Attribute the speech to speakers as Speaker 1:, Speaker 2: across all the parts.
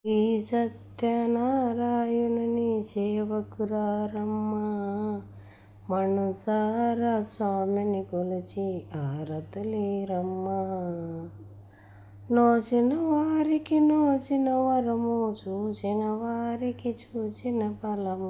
Speaker 1: శ్రీ సత్యనారాయణుని సేవకురారమ్మా మనసార స్వామిని కొలిచి ఆరతలేరమ్మా నోసిన వారికి నోసిన వరము చూసిన వారికి చూసిన ఫలము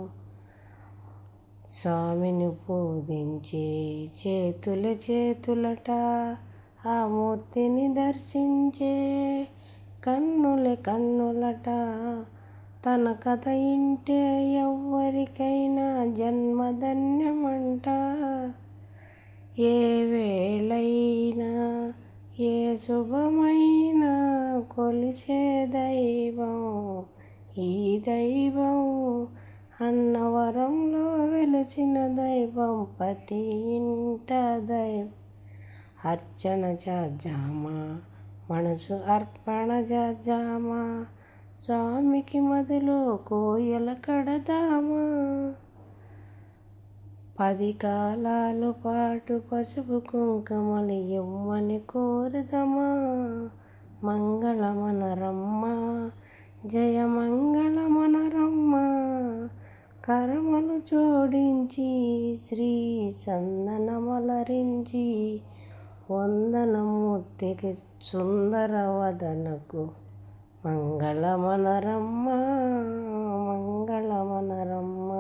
Speaker 1: స్వామిని పూజించే చేతుల చేతులట ఆ మూర్తిని దర్శించే కన్నుల కన్నులట తన కథ ఇంటే ఎవ్వరికైనా జన్మధన్యమంట ఏ వేళైనా ఏ శుభమైనా కొలిసే దైవం ఈ దైవం అన్నవరంలో వెలిసిన దైవం ప్రతి ఇంట దైవం అర్చన జాజామా మనసు అర్పణ జాజామా స్వామికి మదిలో కోయల కడదామా పది కాలాలు పాటు పసుపు కుంకుమలు ఇవ్వని కోరుదమా మంగళమనరమ్మ జయ మంగళమనరమ్మ కరములు జోడించి శ్రీ చందనమలరించి వందనమూర్తికి సుందర వదనకు మంగళమనరమ్మ మంగళమనరమ్మ